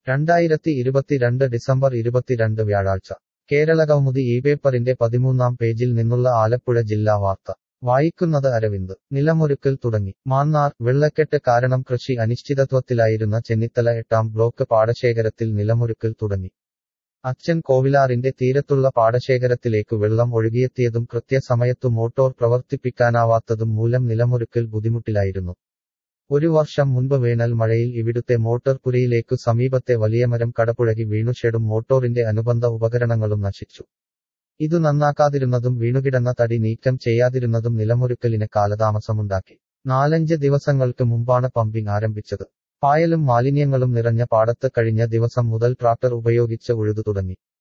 രണ്ടായിരത്തി ഇരുപത്തിരണ്ട് ഡിസംബർ ഇരുപത്തിരണ്ട് വ്യാഴാഴ്ച കേരള കൗമുദി ഈ പേപ്പറിന്റെ പതിമൂന്നാം പേജിൽ നിന്നുള്ള ആലപ്പുഴ ജില്ലാ വാർത്ത വായിക്കുന്നത് അരവിന്ദ് നിലമൊരുക്കൽ തുടങ്ങി മാന്നാർ വെള്ളക്കെട്ട് കാരണം കൃഷി അനിശ്ചിതത്വത്തിലായിരുന്ന ചെന്നിത്തല എട്ടാം ബ്ലോക്ക് പാടശേഖരത്തിൽ നിലമൊരുക്കൽ തുടങ്ങി അച്ഛൻ കോവിലാറിന്റെ തീരത്തുള്ള പാടശേഖരത്തിലേക്ക് വെള്ളം ഒഴുകിയെത്തിയതും കൃത്യസമയത്തു മോട്ടോർ പ്രവർത്തിപ്പിക്കാനാവാത്തതും മൂലം നിലമൊരുക്കൽ ബുദ്ധിമുട്ടിലായിരുന്നു ഒരു വർഷം മുൻപ് വേനൽ മഴയിൽ ഇവിടുത്തെ മോട്ടോർ പുരയിലേക്കു സമീപത്തെ വലിയ മരം കടപുഴകി വീണു ഷെഡും മോട്ടോറിന്റെ അനുബന്ധ ഉപകരണങ്ങളും നശിച്ചു ഇതു നന്നാക്കാതിരുന്നതും വീണുകിടന്ന തടി നീക്കം ചെയ്യാതിരുന്നതും നിലമൊരുക്കലിന് കാലതാമസമുണ്ടാക്കി നാലഞ്ച് ദിവസങ്ങൾക്ക് മുമ്പാണ് പമ്പിംഗ് ആരംഭിച്ചത് പായലും മാലിന്യങ്ങളും നിറഞ്ഞ പാടത്ത് കഴിഞ്ഞ ദിവസം മുതൽ ട്രാക്ടർ ഉപയോഗിച്ച് ഉഴുതു തുടങ്ങി